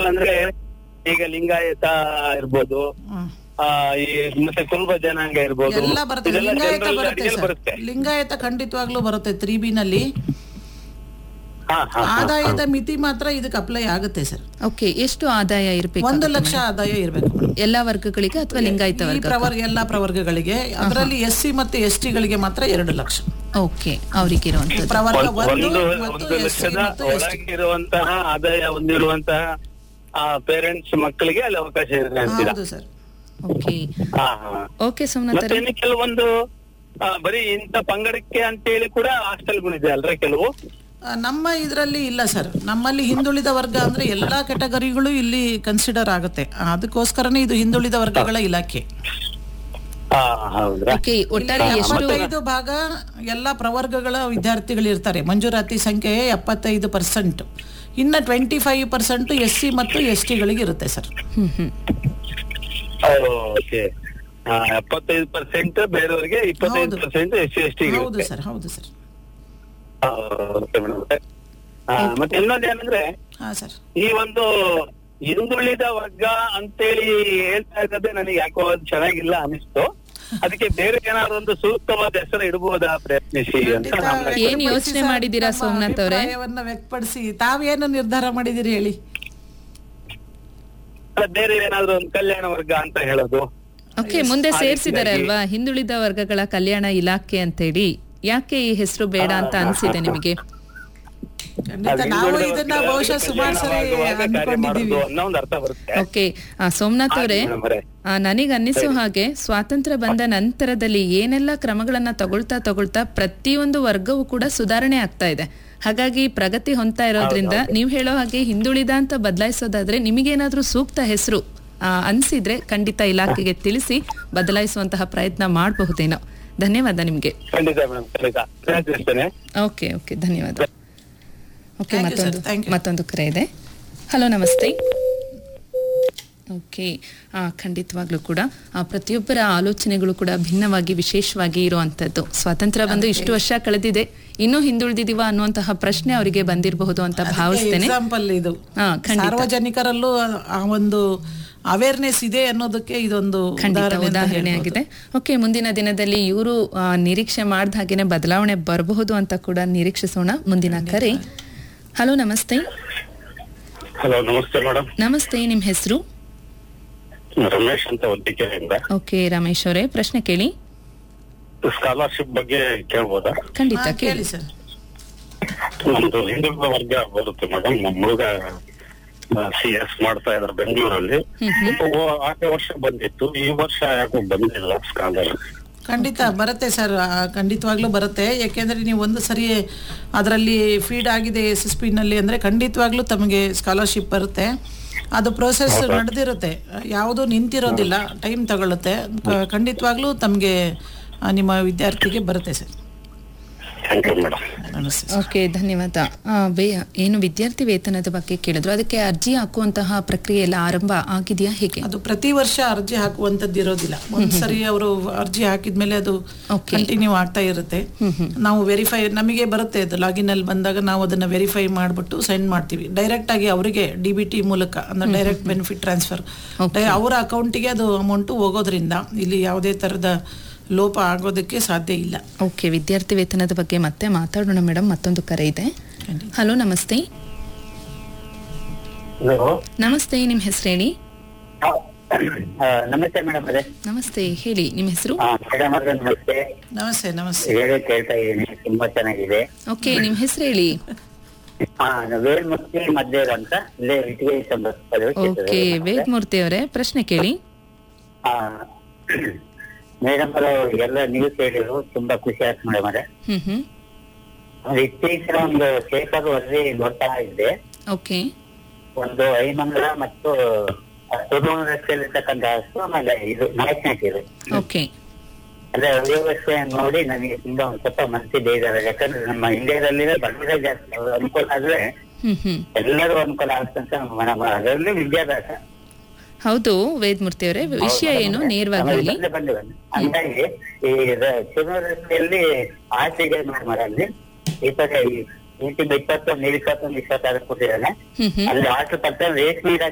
ಅಂದ್ರೆ ಈಗ ಲಿಂಗಾಯತ ಇರ್ಬೋದು ಹ್ಮ್. ಆ, ಈ ಮತ್ತೆ ಕುರುಬ ಜನಾಂಗ ಇರ್ಬೋದು ಎಲ್ಲ ಬರುತ್ತೆ ಇದೆಲ್ಲ ಲಿಂಗಾಯತ general ಬರುತ್ತೆ ಅಡಿಗೆಯಲ್ಲಿ ಸರ್ ಬರುತ್ತೆ ಲಿಂಗಾಯತ ಖಂಡಿತವಾಗ್ಲೂ ಬರುತ್ತೆ ತ್ರೀ ಬಿ ನಲ್ಲಿ ಹಾ ಹಾ ಆದಾಯದ ಮಿತಿ ಮಾತ್ರ ಇದಕ್ಕೆ ಅಪ್ಲೈ ಆಗುತ್ತೆ ಸರ್ ಓಕೆ ಎಷ್ಟು ಆದಾಯ ಇರಬೇಕು ಒಂದು ಲಕ್ಷ ಆದಾಯ ಇರಬೇಕು ಮೇಡಮ್ ಎಲ್ಲಾ ವರ್ಗಗಳಿಗೆ ಅಥವಾ ಲಿಂಗಾಯತ ಈ ವರ್ಗ ಪ್ರವರ್ಗ ಎಲ್ಲಾ ಪ್ರವರ್ಗಗಳಿಗೆ ಅದರಲ್ಲಿ ಎಸ್ ಸಿ ಮತ್ತೆ ಎಸ್ ಟಿಗಳಿಗೆ ಮಾತ್ರ ಎರಡು ಲಕ್ಷ ಓಕೆ ಅವರಿಗಿರುವಂತದ್ದು ಪ್ರವರ್ಗ ಒಂದು ಒಂದು ಒಂದು ಮತ್ತು ಎಸ್ ಸಿ ಲಕ್ಷದ ಮತ್ತು ಎಸ್ ಟಿ ಒಳಗಿರುವಂತಹ ಆದಾಯ ಹೊಂದಿರುವಂತಹ ಪೇರೆಂಟ್ಸ್ ಮಕ್ಕಳಿಗೆ ಅಲ್ಲಿ ಅವಕಾಶ ಇದೆ ಅಂತೀರಾ ಹೌದು ಸರ್ ಓಕೆ ಹಾ ಹಾ ಓಕೆ ಸೋಮನಾಥ್ ಮತ್ತೆ ಇನ್ನು ಕೆಲವೊಂದು ಆ, ಬರೀ ಇಂಥ ಪಂಗಡಕ್ಕೆ ಅಂತೇಳಿ ಕೂಡ ಹಾಸ್ಟೆಲ್ಗಳಿದೆ ಅಲ್ರ ಕೆಲವು ಆ, ನಮ್ಮ ಇದರಲ್ಲಿ ಇಲ್ಲ ಸರ್ ನಮ್ಮಲ್ಲಿ ಹಿಂದುಳಿದ ವರ್ಗ ಅಂದ್ರೆ ಎಲ್ಲಾ ಕೆಟಗರಿಗಳು ಇಲ್ಲಿ ಕನ್ಸಿಡರ್ ಆಗುತ್ತೆ ಆ, ಅದಕ್ಕೋಸ್ಕರನೇ ಇದು ಹಿಂದುಳಿದ ವರ್ಗಗಳ ಇಲಾಖೆ ಹಾ ಹೌದ್ರಾ ಓಕೆ ಒಟ್ಟಾರೆ ಎಷ್ಟು ಎಪ್ಪತ್ತೈದು ಭಾಗ ಎಲ್ಲಾ ಪ್ರವರ್ಗಗಳ ವಿದ್ಯಾರ್ಥಿಗಳು ಇರ್ತಾರೆ ಮಂಜೂರಾತಿ ಸಂಖ್ಯೆ ಎಪ್ಪತ್ತೈದು ಪರ್ಸೆಂಟ್ ಇನ್ನ twenty five percent S C ಮತ್ತು ಎಸ್ ಟಿಗಳಿಗೆ ಇರುತ್ತೆ ಸರ್ ಹ್ಮ್ ಹ್ಮ್ ಓಕೆ ಎಪ್ಪತ್ತೈದು ಪರ್ಸೆಂಟ್ ಬೇರೆಯವರಿಗೆ ಇಪ್ಪತ್ತೈದು ಹೌದು. Percent S C S T ಹೌದು ಸರ್ ಹೌದು ಸರ್ ಓಕೆ ಮೇಡಮ್ ಮತ್ತೆ ಇನ್ನೊಂದು ಏನಂದ್ರೆ ಹಾ ಸರ್ ಈ ಒಂದು ಹಿಂದುಳಿದ ವರ್ಗ ಅಂತೇಳಿ ಹೇಳ್ತಾ ಇದ್ದದ್ದೇ ನನಗೆ ಯಾಕೋ ಅದು ಚೆನ್ನಾಗಿಲ್ಲ ಅನಿಸ್ತು ಅದಕ್ಕೆ ಬೇರೆ ಏನಾದ್ರು ಒಂದು ಸೂಕ್ತವಾದ ಹೆಸರು ಇಡಬಹುದಾ ಪ್ರಯತ್ನಿಸಿ ಅಂತ ನಮ್ಮ ಏನ್ ಯೋಚ್ನೆ ಮಾಡಿದ್ದೀರಾ ತಮ್ಮ ಸೋಮನಾಥ್ ಅವ್ರೆ? ಅಭಿಪ್ರಾಯವನ್ನ ವ್ಯಕ್ತಪಡಿಸಿ ತಾವೇನು ನಿರ್ಧಾರ ಮಾಡಿದಿರಿ ಹೇಳಿ ಬೇರೆ ಏನಾದ್ರು ಒಂದು ಕಲ್ಯಾಣ ವರ್ಗ ಅಂತ ಹೇಳೋದು ಓಕೆ ಮುಂದೆ ಆ ಸೇರ್ಸಿದಾರೆ ರೀತಿಯಾಗಿ- ಅಲ್ವಾ ಹಿಂದುಳಿದ ವರ್ಗಗಳ ಕಲ್ಯಾಣ ಇಲಾಖೆ ಅಂತೇಳಿ ಯಾಕೆ ಈ ಹೆಸರು ಬೇಡ ಅಂತ ಅನ್ಸಿದೆ ನಿಮಗೆ ಖಂಡಿತ ಅದು ನಾವು ಹಿಂದುಳಿದ ಇದನ್ನ ವರ್ಗದವರಿಗೆ ಬಹುಶಃ ಸುಮಾರು ಸರಿ ಕಲ್ಯಾಣವಾಗುವಾಗ ಕಾರ್ಯ ಅನ್ಕೊಂಡಿದೀವಿ ಮಾಡೋದು ಅನ್ನೋ ಒಂದು ಅರ್ಥ ಬರುತ್ತೆ ಓಕೆ ಆ, ಸೋಮನಾಥ್ ಅವರೇ ಆಯ್ತು ಮೇಡಮ್ ಅವರೇ. ನನಗೆ ಅನ್ನಿಸೋ ಹಾಗೆ ಸ್ವಾತಂತ್ರ್ಯ ಬಂದ ನಂತರದಲ್ಲಿ ಏನೆಲ್ಲ ಕ್ರಮಗಳನ್ನ ತಗೊಳ್ತಾ ತಗೊಳ್ತಾ ಪ್ರತಿಯೊಂದು ವರ್ಗವೂ ಕೂಡ ಸುಧಾರಣೆ ಆಗ್ತಾ ಇದೆ ಹಾಗಾಗಿ ಪ್ರಗತಿ ಹೊಂದ್ತಾ ಇರೋದ್ರಿಂದ ನೀವು ಹೇಳೋ ಹಾಗೆ ಹಿಂದುಳಿದ ಅಂತ ಬದಲಾಯಿಸೋದಾದ್ರೆ ನಿಮಗೇನಾದ್ರೂ ಸೂಕ್ತ ಹೆಸರು ಅನ್ಸಿದ್ರೆ ಖಂಡಿತ ಇಲಾಖೆಗೆ ತಿಳಿಸಿ ಬದಲಾಯಿಸುವಂತಹ ಪ್ರಯತ್ನ ಮಾಡಬಹುದೇನೋ ಧನ್ಯವಾದ ನಿಮ್ಗೆ ಖಂಡಿತ ಮೇಡಮ್ ಖಂಡಿತ ಪ್ರಯತ್ನಿಸ್ತೇನೆ ಓಕೆ ಓಕೆ ಧನ್ಯವಾದ ಓಕೆ Thank you, sir. ಮತ್ತೊಂದು Thank you. ಮತ್ತೊಂದು ಕರೆ ಇದೆ ಹಲೋ ನಮಸ್ತೆ ಓಕೆ ಆ, ಖಂಡಿತವಾಗ್ಲೂ ಕೂಡ ಆ, ಪ್ರತಿಯೊಬ್ಬರ ಆಲೋಚನೆಗಳು ಕೂಡ ಭಿನ್ನವಾಗಿ ವಿಶೇಷವಾಗಿ ಇರುವಂತದ್ದು ಸ್ವಾತಂತ್ರ್ಯ ಬಂದು ಇಷ್ಟು ವರ್ಷ ಕಳೆದಿದೆ ಇನ್ನೂ ಹಿಂದುಳಿದಿದೀವ ಅನ್ನುವಂತಹ ಪ್ರಶ್ನೆ ಅವರಿಗೆ ಬಂದಿರಬಹುದು ಅಂತ ಭಾವಿಸ್ತೇನೆ ಎಕ್ಸಾಂಪಲ್ ಇದು ಹಾ, ಖಂಡಿತ. ಸಾರ್ವಜನಿಕರಲ್ಲೂ ಆ ಒಂದು ಅವೇರ್ನೆಸ್ ಇದೆ ಅನ್ನೋದಕ್ಕೆ ಇದೊಂದು ಖಂಡಿತ ಉದಾಹರಣೆ ಅಂತ ಉದಾಹರಣೆ ಹೇಳ್ಬೋದು. ಆಗಿದೆ ಓಕೆ ಮುಂದಿನ ದಿನದಲ್ಲಿ ಇವರು ನಿರೀಕ್ಷೆ ಮಾಡ್ದ ಹಾಗೇನೆ ಬದಲಾವಣೆ ಬರಬಹುದು ಅಂತ ಕೂಡ ನಿರೀಕ್ಷಿಸೋಣ ಮುಂದಿನ ಕರೆ ಹಲೋ ನಮಸ್ತೆ ಹಲೋ ನಮಸ್ತೆ ಮೇಡಮ್ ನಮಸ್ತೆ ನಿಮ್ ಹೆಸರು ರಮೇಶ್ ಅಂತ ಒದ್ದಿಕೆರೆಯಿಂದ ಓಕೆ ರಮೇಶ್ ಅವರೇ ಪ್ರಶ್ನೆ ಕೇಳಿ ಸ್ಕಾಲರ್ಶಿಪ್ ಬಗ್ಗೆ ಕೇಳ್ಬೋದಾ ಖಂಡಿತ ಹಾ, ಕೇಳಿ ಕೇಳಿ ಸರ್ ನಮ್ದು ಹಿಂದುಳಿದ ವರ್ಗ ಬರುತ್ತೆ ಮೇಡಮ್ ನಮ್ಮ ಹುಡುಗ ಸಿ ಎಸ್ ಮಾಡ್ತಾ ಇದ್ದಾರೆ ಬೆಂಗಳೂರಲ್ಲಿ ಓ- ಆಚೆ ವರ್ಷ ಬಂದಿತ್ತು ಈ ವರ್ಷ ಯಾಕೋ ಬಂದಿಲ್ಲ ಸ್ಕಾಲರ್ ಖಂಡಿತ ಬರುತ್ತೆ ಸರ್ ಆ, ಖಂಡಿತವಾಗ್ಲೂ ಬರುತ್ತೆ ಯಾಕೆಂದ್ರೆ ನೀವು ಒಂದು ಸರಿ ಅದರಲ್ಲಿ ಫೀಡ್ ಆಗಿದೆ ಎಸ್ ಎಸ್ ನಲ್ಲಿ ಅಂದ್ರೆ ಖಂಡಿತವಾಗ್ಲೂ ತಮಗೆ ಸ್ಕಾಲರ್ಶಿಪ್ ಬರುತ್ತೆ ಅದು ಪ್ರೋಸೆಸ್ ನಡೆದಿರುತ್ತೆ ಯಾವುದು ನಿಂತಿರೋದಿಲ್ಲ ಟೈಮ್ ತಗೊಳುತ್ತೆ ಕ- ಖಂಡಿತವಾಗ್ಲೂ ತಮಗೆ ನಿಮ್ಮ ವಿದ್ಯಾರ್ಥಿಗೆ ಬರುತ್ತೆ ಸರ್ ಥ್ಯಾಂಕ್ ಯು ಮೇಡಮ್ ನಮಸ್ತೆ ಓಕೆ ಧನ್ಯವಾದ ಆ, ವೇ- ಏನು ವಿದ್ಯಾರ್ಥಿ ವೇತನದ ಬಗ್ಗೆ ಕೇಳಿದ್ರು ಅದಕ್ಕೆ ಅರ್ಜಿ ಹಾಕುವಂತಹ ಪ್ರಕ್ರಿಯೆ ಎಲ್ಲ ಆರಂಭ ಆಗಿದೆಯಾ ಹೇಗೆ ಅದು ಪ್ರತಿ ವರ್ಷ ಅರ್ಜಿ ಹಾಕುವಂತದ್ದು ಇರೋದಿಲ್ಲ ಒಂದ್ಸರಿ ಅವರು ಅರ್ಜಿ ಹಾಕಿದ್ಮೇಲೆ ಅದು Okay. ಕಂಟಿನ್ಯೂ ಆಗ್ತಾ ಇರುತ್ತೆ ನಾವು ವೆರಿಫೈ ನಮಗೆ ಬರುತ್ತೆ ಅದು ಲಾಗಿನ್ ಅಲ್ಲಿ ಬಂದಾಗ ನಾವು ಅದನ್ನ ವೆರಿಫೈ ಮಾಡ್ಬಿಟ್ಟು ಸೆಂಡ್ ಮಾಡ್ತೀವಿ ಡೈರೆಕ್ಟ್ ಆಗಿ ಅವರಿಗೆ ಡಿ ಬಿ ಟಿ ಮೂಲಕ ಅಂದ್ರೆ ಡೈರೆಕ್ಟ್ ಬೆನಿಫಿಟ್ ಟ್ರಾನ್ಸ್ಫರ್ ಅವರ ಅಕೌಂಟಿಗೆ ಅದು ಅಮೌಂಟ್ ಹೋಗೋದ್ರಿಂದ ಇಲ್ಲಿ ಯಾವುದೇ ತರದ ಲೋಪ ಆಗೋದಕ್ಕೆ ಸಾಧ್ಯ ಇಲ್ಲ ಓಕೆ ವಿದ್ಯಾರ್ಥಿ ವೇತನದ ಬಗ್ಗೆ ಮತ್ತೆ ಮಾತಾಡೋಣ ಮೇಡಮ್ ಮತ್ತೊಂದು ಕರೆ ಇದೆ ಹಲೋ ನಮಸ್ತೆ ಹಲೋ ನಮಸ್ತೆ ನಿಮ್ಮ ಹೆಸರು ಹೇಳಿ ನಮಸ್ತೆ ಮೇಡಮ್ ಅದೇ ನಮಸ್ತೆ ಹೇಳಿ ನಿಮ್ಮ ಹೆಸರು ಮೇಡಮ್ ಅವ್ರೆ ನಮಸ್ತೆ ನಮಸ್ತೆ ನಮಸ್ತೆ ಹೇಳಿ ಕೇಳ್ತಾ ಇದ್ದೀನಿ ತುಂಬಾ ಚೆನ್ನಾಗಿದೆ ಓಕೆ ನಿಮ್ಮ ಹೆಸರು ಹೇಳಿ ಹಾ ವೇಲ್ಮೂರ್ತಿ ಮದ್ದೇವ್ರು ಅಂತ ಇಲ್ಲೇ ಇಟ್ಟಿಗೆ ಓಕೆ ವೇದಮೂರ್ತಿ ಅವರೇ ಪ್ರಶ್ನೆ ಕೇಳಿ ಮೇಡಮ್ ಅವರು ಎಲ್ಲ ನ್ಯೂಸ್ ಹೇಳಿದ್ರು ತುಂಬಾ ಖುಷಿ ಆಯ್ತು ಮೇಡಮ್ ಅವರೇ ಹ್ಮ್ ಹ್ಮ್ ಇತ್ತೀಚಿನ ಒಂದು ಪೇಪರ್ ವರದಿ ನೋಡ್ತಾ ಇದ್ದೆ ಓಕೆ ಒಂದು ಐಮಂಗಲ ಮತ್ತು ತುಮೂರು ರಸ್ತೆಯಲ್ಲಿರ್ತಕ್ಕಂಥ ಹಸು ಆಮೇಲೆ ಇದು ನಾಯಕನಾಕ್ ಇದೆ ಓಕೆ ಅದೇ ಅವ್ಯವಸ್ಥೆ ನೋಡಿ ನನಗೆ ತುಂಬಾ ಒಂದ್ ಸ್ವಲ್ಪ ಮನಸ್ಸಿ ಬೇಜಾರ ಯಾಕಂದ್ರೆ ನಮ್ಮ ಇಂಡಿಯಾದಲ್ಲಿ ಬಡವರೇ ಜಾಸ್ತಿ ಅವ್ರು ಅನುಕೂಲ ಆದ್ರೆ ಹ್ಮ್ ಹ್ಮ್ ಎಲ್ಲರೂ ಅನುಕೂಲ ಆಗುತ್ತಂತ ನಮ್ಮ ಅದರಲ್ಲಿ ವಿದ್ಯಾಭ್ಯಾಸ ಹೌದು ವೇದಮೂರ್ತಿ ಅವರೇ ವಿಷಯ ಏನು ನೇರವಾಗಿ ಆಮೇಲೆ ಹೇಳಿ ಬಂದೆ ಬಂದೆ ಬಂದೆ ಹಂಗಾಗಿ ಈ ಚಿನ್ನೂರು ರಸ್ತೆಯಲ್ಲಿ ಆಚೆಗೆ ಮಾಡಿ ಈ ತರ ಈ ಈ ತಿಂಗಳು ಇಪ್ಪತ್ತೊಂದು ಇಪ್ಪತ್ತೊಂದು ಇಪ್ಪತ್ತಾರು ಕೊಟ್ಟಿದ್ದಾನೆ ಹ್ಮ್ ಹ್ಮ್ ಅಲ್ಲಿ ಆಟೋ ಪಕ್ಕ ರೇಷ್ಮೆ ಇಲಾಖೆ